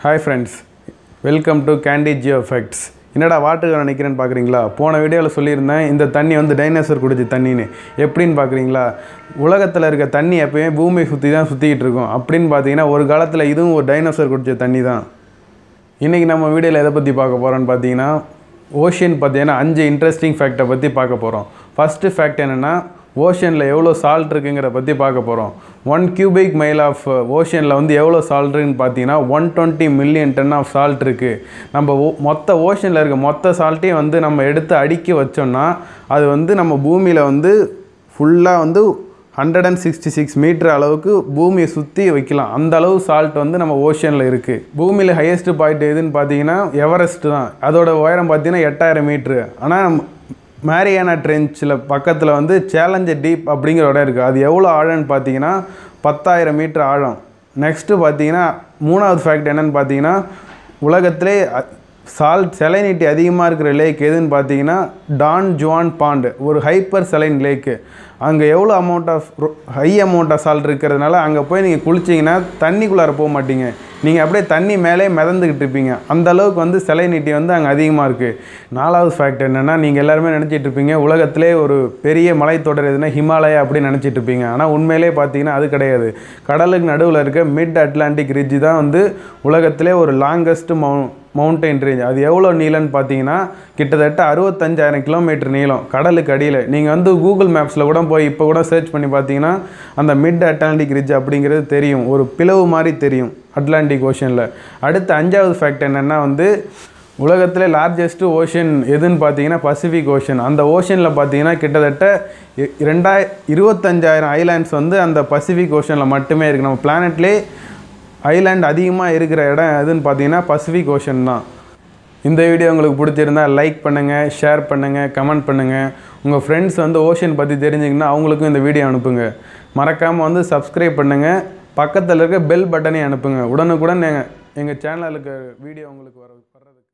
hi friends welcome to candy geo facts என்னடா வாட்டுக்கு நினைக்கிறேன்னு பார்க்குறீங்களா போன வீடியோவில் சொல்லியிருந்தேன் இந்த தண்ணி வந்து டைனோசர் குடிச்ச தண்ணின்னு எப்படின்னு பார்க்குறீங்களா உலகத்தில் இருக்க தண்ணி எப்பயுமே பூமியை சுற்றி தான் சுற்றிக்கிட்டு இருக்கும் அப்படின்னு பார்த்தீங்கன்னா ஒரு காலத்தில் இதுவும் ஒரு டைனோசர் குடிச்ச தண்ணி தான் இன்றைக்கி நம்ம வீடியோவில் எதை பற்றி பார்க்க போகிறோம்னு பார்த்தீங்கன்னா ஓஷன் பார்த்தீங்கன்னா அஞ்சு இன்ட்ரெஸ்டிங் ஃபேக்டை பற்றி பார்க்க போகிறோம் ஃபஸ்ட்டு ஃபேக்ட் என்னென்னா ஓஷனில் எவ்வளோ சால்ட் இருக்குங்கிறத பற்றி பார்க்க போகிறோம் ஒன் கியூபிக் மைல் ஆஃப் ஓஷனில் வந்து எவ்வளோ சால்ட் இருக்குன்னு பார்த்தீங்கன்னா one twenty million ton of salt இருக்குது நம்ம ஓ- மொத்த ஓஷனில் இருக்க மொத்த சால்ட்டையும் வந்து நம்ம எடுத்து அடுக்கி வச்சோம்னா அது வந்து நம்ம பூமியில் வந்து ஃபுல்லாக வந்து hundred and sixty six metre அளவுக்கு பூமியை சுற்றி வைக்கலாம் அந்த அளவு சால்ட் வந்து நம்ம ஓஷனில் இருக்குது பூமியில் ஹையஸ்ட் பாயிண்ட் எதுன்னு பார்த்தீங்கன்னா எவரெஸ்ட் தான் அதோட உயரம் பார்த்தீங்கன்னா எட்டாயிரம் மீட்ரு ஆனால் மேரியானா ட்ரென்ச்சில் பக்கத்தில் வந்து சேலஞ்சர் டீப் அப்படிங்கிற இடம் இருக்குது அது எவ்வளோ ஆழம்னு பார்த்தீங்கன்னா பத்தாயிரம் மீட்டர் ஆழம் நெக்ஸ்ட்டு பார்த்தீங்கன்னா மூணாவது ஃபேக்ட் என்னன்னு பார்த்தீங்கன்னா உலகத்திலே சால்ட் செலைனிட்டி அதிகமாக இருக்கிற லேக் எதுன்னு பார்த்தீங்கன்னா டான் ஜுவான் பாண்டு ஒரு ஹைப்பர் செலைன் லேக்கு அங்கே எவ்வளோ amount of high amount of salt இருக்கிறதுனால அங்கே போய் நீங்கள் குளிச்சிங்கன்னா தண்ணிக்குள்ளார போக மாட்டீங்க நீங்கள் அப்படியே தண்ணி மேலே மிதந்துக்கிட்டு இருப்பீங்க அந்த அளவுக்கு வந்து செலைனிட்டி வந்து அங்கே அதிகமாக இருக்குது நாலாவது ஃபேக்ட் என்னென்னா நீங்கள் எல்லாருமே நினச்சிட்டு இருப்பீங்க உலகத்திலே ஒரு பெரிய மலைத்தொடர் எதுனா ஹிமாலயா அப்படின்னு நினச்சிட்டு இருப்பீங்க ஆனால் உண்மையிலே பார்த்தீங்கன்னா அது கிடையாது கடலுக்கு நடுவில் இருக்க மிட் அட்லாண்டிக் ரிட்ஜ் தான் வந்து உலகத்திலே ஒரு லாங்கஸ்ட் மவு மவுண்டைன் ரேஞ்ச் அது எவ்வளோ நீளம்னு பார்த்தீங்கன்னா கிட்டத்தட்ட அறுபத்தஞ்சாயிரம் கிலோமீட்டர் நீளம் கடலுக்கு அடியில் நீங்கள் வந்து கூகுள் மேப்ஸில் கூட போய் இப்போ கூட சர்ச் பண்ணி பார்த்தீங்கன்னா அந்த மிட் அட்லாண்டிக் ரிட்ஜ் அப்படிங்கிறது தெரியும் ஒரு பிளவு மாதிரி தெரியும் அட்லாண்டிக் ஓஷனில் அடுத்த அஞ்சாவது ஃபேக்ட் என்னென்னா வந்து உலகத்திலே லார்ஜஸ்ட்டு ஓஷன் எதுன்னு பார்த்தீங்கன்னா பசிபிக் ஓஷன் அந்த ஓஷனில் பார்த்தீங்கன்னா கிட்டத்தட்ட இ- ரெண்டாய் இருபத்தஞ்சாயிரம் ஐலாண்ட்ஸ் வந்து அந்த பசிபிக் ஓஷனில் மட்டுமே இருக்குது நம்ம பிளானட்லேயே ஐலாண்ட் அதிகமாக இருக்கிற இடம் எதுன்னு பார்த்தீங்கன்னா பசிபிக் ஓஷன் தான் இந்த வீடியோ உங்களுக்கு பிடிச்சிருந்தா லைக் பண்ணுங்கள் ஷேர் பண்ணுங்கள் கமெண்ட் பண்ணுங்கள் உங்கள் ஃப்ரெண்ட்ஸ் வந்து ஓஷன் பற்றி தெரிஞ்சிங்கன்னா அவங்களுக்கும் இந்த வீடியோ அனுப்புங்க மறக்காமல் வந்து சப்ஸ்கிரைப் பண்ணுங்கள் பக்கத்தில் இருக்க பெல் பட்டனையும் அனுப்புங்க உடனுக்குடன் எங்கள் எங்கள் சேனலுக்கு வீடியோ உங்களுக்கு வர வர்றதுக்கு